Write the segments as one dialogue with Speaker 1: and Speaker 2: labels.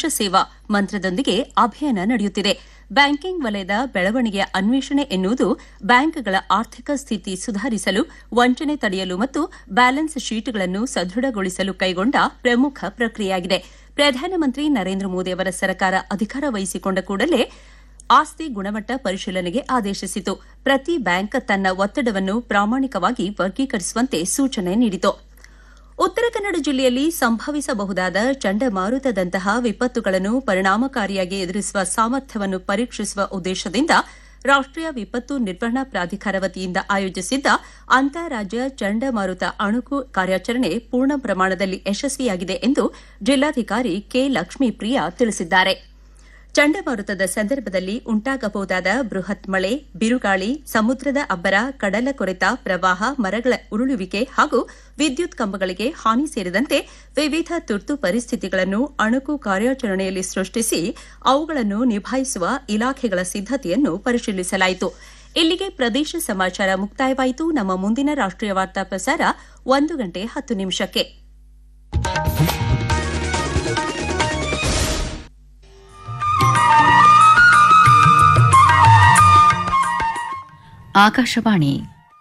Speaker 1: ವೃಕ್ಷ ಸೇವಾ ಮಂತ್ರದೊಂದಿಗೆ ಅಭಿಯಾನ ನಡೆಯುತ್ತಿದೆ ಬ್ಯಾಂಕಿಂಗ್ ವಲಯದ ಬೆಳವಣಿಗೆಯ ಅನ್ವೇಷಣೆ ಎನ್ನುವುದು ಬ್ಯಾಂಕ್ಗಳ ಆರ್ಥಿಕ ಸ್ಥಿತಿ ಸುಧಾರಿಸಲು ವಂಚನೆ ತಡೆಯಲು ಮತ್ತು ಬ್ಯಾಲೆನ್ಸ್ ಶೀಟ್ಗಳನ್ನು ಸದೃಢಗೊಳಿಸಲು ಕೈಗೊಂಡ ಪ್ರಮುಖ ಪ್ರಕ್ರಿಯೆಯಾಗಿದೆ ಪ್ರಧಾನಮಂತ್ರಿ ನರೇಂದ್ರ ಮೋದಿ ಅವರ ಸರ್ಕಾರ ಅಧಿಕಾರ ವಹಿಸಿಕೊಂಡ ಕೂಡಲೇ ಆಸ್ತಿ ಗುಣಮಟ್ಟ ಪರಿಶೀಲನೆಗೆ ಆದೇಶಿಸಿತು ಪ್ರತಿ ಬ್ಯಾಂಕ್ ತನ್ನ ಒತ್ತಡವನ್ನು ಪ್ರಾಮಾಣಿಕವಾಗಿ ವರ್ಗೀಕರಿಸುವಂತೆ ಸೂಚನೆ ನೀಡಿತು ಉತ್ತರ ಕನ್ನಡ ಜಿಲ್ಲೆಯಲ್ಲಿ ಸಂಭವಿಸಬಹುದಾದ ಚಂಡಮಾರುತದಂತಹ ವಿಪತ್ತುಗಳನ್ನು ಪರಿಣಾಮಕಾರಿಯಾಗಿ ಎದುರಿಸುವ ಸಾಮರ್ಥ್ಯವನ್ನು ಪರೀಕ್ಷಿಸುವ ಉದ್ದೇಶದಿಂದ ರಾಷ್ಟೀಯ ವಿಪತ್ತು ನಿರ್ವಹಣಾ ಪ್ರಾಧಿಕಾರ ವತಿಯಿಂದ ಆಯೋಜಿಸಿದ್ದ ಅಂತಾರಾಜ್ಯ ಚಂಡಮಾರುತ ಅಣುಕು ಕಾರ್ಯಾಚರಣೆ ಪೂರ್ಣ ಪ್ರಮಾಣದಲ್ಲಿ ಯಶಸ್ವಿಯಾಗಿದೆ ಎಂದು ಜಿಲ್ಲಾಧಿಕಾರಿ ಕೆ ಲಕ್ಷ್ಮೀಪ್ರಿಯಾ ತಿಳಿಸಿದ್ದಾರೆ ಚಂಡಮಾರುತದ ಸಂದರ್ಭದಲ್ಲಿ ಉಂಟಾಗಬಹುದಾದ ಬೃಹತ್ ಮಳೆ ಬಿರುಗಾಳಿ ಸಮುದ್ರದ ಅಬ್ಬರ ಕಡಲ ಕೊರೆತ ಪ್ರವಾಹ ಮರಗಳ ಉರುಳುವಿಕೆ ಹಾಗೂ ವಿದ್ಯುತ್ ಕಂಬಗಳಿಗೆ ಹಾನಿ ಸೇರಿದಂತೆ ವಿವಿಧ ತುರ್ತು ಪರಿಸ್ಥಿತಿಗಳನ್ನು ಅಣುಕು ಕಾರ್ಯಾಚರಣೆಯಲ್ಲಿ ಸೃಷ್ಟಿಸಿ ಅವುಗಳನ್ನು ನಿಭಾಯಿಸುವ ಇಲಾಖೆಗಳ ಸಿದ್ದತೆಯನ್ನು ಪರಿಶೀಲಿಸಲಾಯಿತು ಇಲ್ಲಿಗೆ ಪ್ರದೇಶ ಸಮಾಚಾರ ಮುಕ್ತಾಯವಾಯಿತು ನಮ್ಮ ಮುಂದಿನ ರಾಷ್ಟೀಯ ವಾರ್ತಾ ಪ್ರಸಾರ ಒಂದು ಗಂಟೆ ಹತ್ತು ನಿಮಿಷಕ್ಕೆ
Speaker 2: ಆಕಾಶವಾಣಿ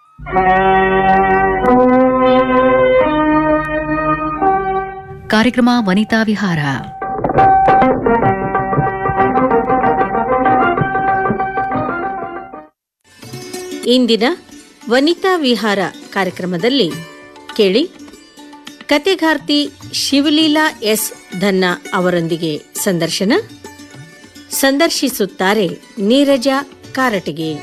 Speaker 2: ಕಾರ್ಯಕ್ರಮ ವನಿತಾ ವಿಹಾರ
Speaker 3: ಇಂದಿನ ವನಿತಾ ವಿಹಾರ ಕಾರ್ಯಕ್ರಮದಲ್ಲಿ ಕೇಳಿ ಕತೆಗಾರ್ತಿ ಶಿವಲೀಲಾ ಎಸ್ ಧನ್ನ ಅವರೊಂದಿಗೆ ಸಂದರ್ಶನ ಸಂದರ್ಶಿಸುತ್ತಾರೆ ನೀರಜ ಕಾರಟಗಿ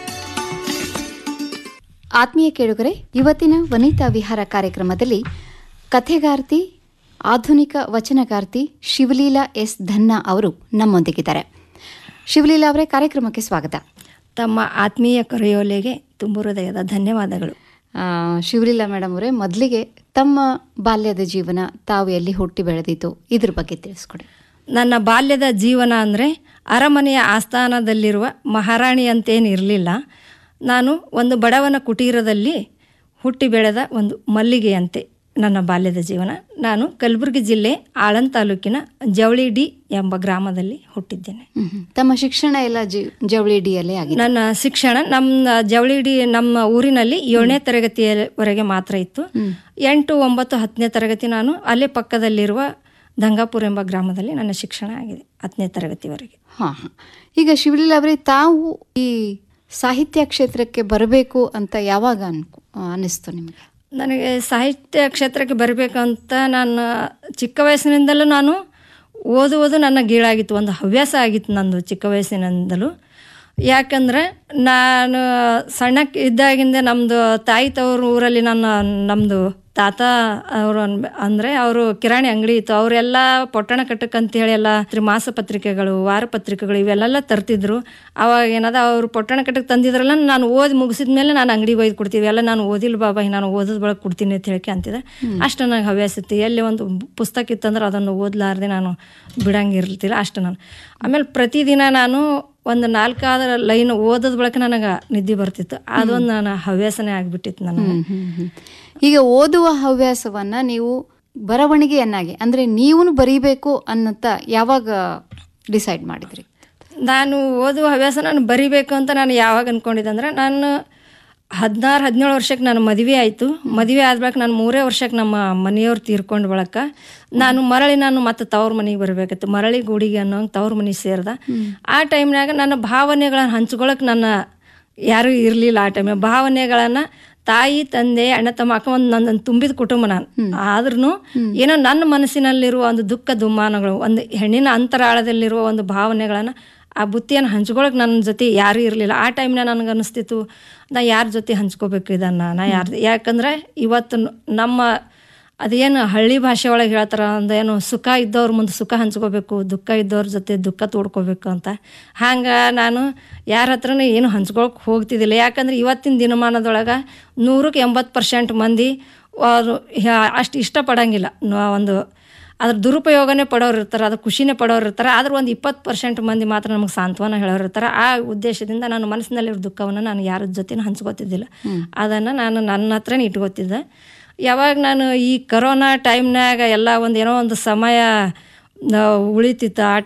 Speaker 4: ಆತ್ಮೀಯ ಕೇಳುಗರೆ ಇವತ್ತಿನ ವನಿತಾ ವಿಹಾರ ಕಾರ್ಯಕ್ರಮದಲ್ಲಿ ಕಥೆಗಾರ್ತಿ ಆಧುನಿಕ ವಚನಗಾರ್ತಿ ಶಿವಲೀಲಾ ಎಸ್ ಧನ್ನ ಅವರು ನಮ್ಮೊಂದಿಗಿದ್ದಾರೆ ಶಿವಲೀಲಾ ಅವರೇ ಕಾರ್ಯಕ್ರಮಕ್ಕೆ ಸ್ವಾಗತ
Speaker 5: ತಮ್ಮ ಆತ್ಮೀಯ ಕರೆಯೋಲೆಗೆ ತುಂಬು ಹೃದಯದ ಧನ್ಯವಾದಗಳು
Speaker 4: ಆ, ಶಿವಲೀಲಾ ಮೇಡಮ್ ಅವರೇ ಮೊದಲಿಗೆ ತಮ್ಮ ಬಾಲ್ಯದ ಜೀವನ ತಾವು ಎಲ್ಲಿ ಹುಟ್ಟಿ ಬೆಳೆದಿತ್ತು ಇದ್ರ ಬಗ್ಗೆ ತಿಳಿಸ್ಕೊಡಿ
Speaker 5: ನನ್ನ ಬಾಲ್ಯದ ಜೀವನ ಅಂದರೆ ಅರಮನೆಯ ಆಸ್ಥಾನದಲ್ಲಿರುವ ಮಹಾರಾಣಿ ಅಂತೇನು ಇರಲಿಲ್ಲ ನಾನು ಒಂದು ಬಡವನ ಕುಟೀರದಲ್ಲಿ ಹುಟ್ಟಿ ಬೆಳೆದ ಒಂದು ಮಲ್ಲಿಗೆಯಂತೆ ನನ್ನ ಬಾಲ್ಯದ ಜೀವನ ನಾನು ಕಲಬುರಗಿ ಜಿಲ್ಲೆ ಆಳಂದ್ ತಾಲೂಕಿನ ಜವಳಿ ಡಿ ಎಂಬ ಗ್ರಾಮದಲ್ಲಿ ಹುಟ್ಟಿದ್ದೇನೆ
Speaker 4: ಹ್ಮ್ ಹ್ಮ್. ತಮ್ಮ ಶಿಕ್ಷಣ ಎಲ್ಲ ಜಿ ಜವಳಿ ಡಿಯಲ್ಲೇ ಆಗಿದೆ
Speaker 5: ನನ್ನ ಶಿಕ್ಷಣ ನಮ್ಮ ಜವಳಿಡಿ ನಮ್ಮ ಊರಿನಲ್ಲಿ ಏಳನೇ ತರಗತಿಯವರೆಗೆ ಮಾತ್ರ ಇತ್ತು ಎಂಟು ಒಂಬತ್ತು ಹತ್ತನೇ ತರಗತಿ ನಾನು ಅಲ್ಲೇ ಪಕ್ಕದಲ್ಲಿರುವ ದಂಗಾಪುರ ಎಂಬ ಗ್ರಾಮದಲ್ಲಿ ನನ್ನ ಶಿಕ್ಷಣ ಆಗಿದೆ ಹತ್ತನೇ ತರಗತಿವರೆಗೆ
Speaker 4: ಹಾ ಹಾ. ಈಗ ಶಿವಲೀಲಾ ಅವರೇ ತಾವು ಈ ಸಾಹಿತ್ಯ ಕ್ಷೇತ್ರಕ್ಕೆ ಬರಬೇಕು ಅಂತ ಯಾವಾಗ ಅನ್ಕೊ ಅನಿಸ್ತು ನಿಮಗೆ
Speaker 5: ನನಗೆ ಸಾಹಿತ್ಯ ಕ್ಷೇತ್ರಕ್ಕೆ ಬರಬೇಕಂತ ನಾನು ಚಿಕ್ಕ ವಯಸ್ಸಿನಿಂದಲೂ ನಾನು ಓದುವುದು ನನ್ನ ಗೀಳಾಗಿತ್ತು ಒಂದು ಹವ್ಯಾಸ ಆಗಿತ್ತು ನಂದು ಚಿಕ್ಕ ವಯಸ್ಸಿನಿಂದಲೂ ಯಾಕಂದರೆ ನಾನು ಸಣ್ಣಕ್ಕೆ ಇದ್ದಾಗಿಂದ ನಮ್ಮದು ತಾಯಿ ತವ್ರ ಊರಲ್ಲಿ ನನ್ನ ನಮ್ಮದು ತಾತ ಅವರು ಅಂದರೆ ಅವರು ಕಿರಾಣಿ ಅಂಗಡಿ ಇತ್ತು ಅವರೆಲ್ಲ ಪೊಟ್ಟಣ ಕಟ್ಟಕ್ಕೆ ಅಂತೇಳಿ ಎಲ್ಲ ಮಾಸ ಪತ್ರಿಕೆಗಳು ವಾರ ಪತ್ರಿಕೆಗಳು ಇವೆಲ್ಲ ತರ್ತಿದ್ರು ಅವಾಗ ಏನದ ಅವ್ರು ಪೊಟ್ಟಣ ಕಟ್ಟಕ್ಕೆ ತಂದಿದ್ರಲ್ಲ ನಾನು ಓದಿ ಮುಗಿಸಿದ ಮೇಲೆ ನಾನು ಅಂಗಡಿಗೆ ಒಯ್ದು ಕೊಡ್ತೀವಿ ಎಲ್ಲ ನಾನು ಓದಿಲ್ಲ ಬಾಬಾ ನಾನು ಓದೋದ್ ಬಳಗೆ ಕೊಡ್ತೀನಿ ಅಂತ ಹೇಳಕ್ಕೆ ಅಂತಿದ್ದೆ ಅಷ್ಟು ನನಗೆ ಹವ್ಯಾಸ ಇತ್ತು ಎಲ್ಲಿ ಒಂದು ಪುಸ್ತಕ ಇತ್ತಂದ್ರೆ ಅದನ್ನು ಓದ್ಲಾರ್ದೆ ನಾನು ಬಿಡಂಗಿರ್ತಿಲ್ಲ ಅಷ್ಟು ನಾನು ಆಮೇಲೆ ಪ್ರತಿದಿನ ನಾನು ಒಂದು ನಾಲ್ಕಾದ ಲೈನ್ ಓದೋದ್ ಬಳಕ ನನಗೆ ನಿದ್ದೆ ಬರ್ತಿತ್ತು ಅದೊಂದು ನನ್ನ ಹವ್ಯಾಸನೇ ಆಗಿಬಿಟ್ಟಿತ್ತು ನನಗೆ
Speaker 4: ಹ್ಮ್, ಹ್ಮ್. ಈಗ ಓದುವ ಹವ್ಯಾಸವನ್ನ ನೀವು ಬರವಣಿಗೆಯನ್ನಾಗಿ ಅಂದ್ರೆ ನೀವು ಬರೀಬೇಕು ಅನ್ನಂತ ಯಾವಾಗ ಡಿಸೈಡ್ ಮಾಡಿದ್ರಿ
Speaker 5: ನಾನು ಓದುವ ಹವ್ಯಾಸ ನಾನು ಬರಿಬೇಕು ಅಂತ ನಾನು ಯಾವಾಗ ಅನ್ಕೊಂಡಿದ್ದೆ ಅಂದ್ರೆ ನಾನು ಹದಿನಾರು ಹದಿನೇಳು ವರ್ಷಕ್ಕೆ ನಾನು ಮದುವೆ ಆಯಿತು ಮದುವೆ ಆದ ಬಳಿಕ ನಾನು ಮೂರೇ ವರ್ಷಕ್ಕೆ ನಮ್ಮ ಮನೆಯವ್ರು ತೀರ್ಕೊಂಡು ಬಳಕ ನಾನು ಮರಳಿ ನಾನು ಮತ್ತೆ ತವ್ರ ಮನೆಗೆ ಬರಬೇಕಿತ್ತು ಮರಳಿ ಗೂಡಿಗೆ ಅನ್ನೋ ತವ್ರ ಮನೆಗೆ ಸೇರಿದ ಆ ಟೈಮ್ನಾಗ ನನ್ನ ಭಾವನೆಗಳನ್ನ ಹಂಚ್ಕೊಳಕ್ಕೆ ನನ್ನ ಯಾರೂ ಇರಲಿಲ್ಲ ಆ ಟೈಮ್ನಾಗ ಭಾವನೆಗಳನ್ನು ತಾಯಿ ತಂದೆ ಅಣ್ಣ ತಮ್ಮ ಅಕ್ಕ ಒಂದು ನನ್ನ ತುಂಬಿದ ಕುಟುಂಬ ನಾನು ಆದ್ರೂ ಏನೋ ನನ್ನ ಮನಸ್ಸಿನಲ್ಲಿರುವ ಒಂದು ದುಃಖ ದುಮ್ಮಾನಗಳು ಒಂದು ಹೆಣ್ಣಿನ ಅಂತರಾಳದಲ್ಲಿರುವ ಒಂದು ಭಾವನೆಗಳನ್ನು ಆ ಬುತ್ತಿಯನ್ನು ಹಂಚ್ಕೊಳಕ್ಕೆ ನನ್ನ ಜೊತೆ ಯಾರೂ ಇರಲಿಲ್ಲ ಆ ಟೈಮ್ನ ನನಗೆ ಅನಿಸ್ತಿತ್ತು ನಾ ಯಾರ ಜೊತೆ ಹಂಚ್ಕೋಬೇಕು ಇದನ್ನು ನಾ ಯಾರ್ದು ಯಾಕಂದರೆ ಇವತ್ತು ನ- ನಮ್ಮ ಅದೇನು ಹಳ್ಳಿ ಭಾಷೆ ಒಳಗೆ ಹೇಳ್ತಾರ ಅಂದೇನು ಸುಖ ಇದ್ದವ್ರ ಮುಂದೆ ಸುಖ ಹಂಚ್ಕೋಬೇಕು ದುಃಖ ಇದ್ದವ್ರ ಜೊತೆ ದುಃಖ ತೋಡ್ಕೋಬೇಕು ಅಂತ ಹಂಗೆ ನಾನು ಯಾರ ಹತ್ರನೂ ಏನು ಹಂಚ್ಕೊಳಕ್ಕೆ ಹೋಗ್ತಿದ್ದಿಲ್ಲ ಯಾಕಂದ್ರೆ ಇವತ್ತಿನ ದಿನಮಾನದೊಳಗೆ ನೂರಕ್ಕೆ ಎಂಬತ್ತು ಪರ್ಸೆಂಟ್ ಮಂದಿ ಅವರು ಅಷ್ಟು ಇಷ್ಟಪಡಂಗಿಲ್ಲ ನ- ಒಂದು ಅದ್ರ ದುರುಪಯೋಗನೇ ಪಡೋರು ಇರ್ತಾರೆ ಅದು ಖುಷಿನೇ ಪಡೋರು ಇರ್ತಾರೆ ಆದ್ರೆ ಒಂದು ಇಪ್ಪತ್ತು ಪರ್ಸೆಂಟ್ ಮಂದಿ ಮಾತ್ರ ನಮಗೆ ಸಾಂತ್ವನ ಹೇಳೋರು ಇರ್ತಾರೆ ಆ ಉದ್ದೇಶದಿಂದ ನಾನು ಮನಸ್ಸಿನಲ್ಲಿರೋ ದುಃಖವನ್ನು ನಾನು ಯಾರ ಜೊತೆನೂ ಹಂಚ್ಕೋತಿದ್ದಿಲ್ಲ ಅದನ್ನು ನಾನು ನನ್ನ ಹತ್ರನೇ ಇಟ್ಕೋತಿದ್ದೆ ಯಾವಾಗ ನಾನು ಈ ಕರೋನಾ ಟೈಮ್ನಾಗ ಎಲ್ಲ ಒಂದು ಏನೋ ಒಂದು ಸಮಯ ಆ, ಉಳಿತಿತ್ತು ಆ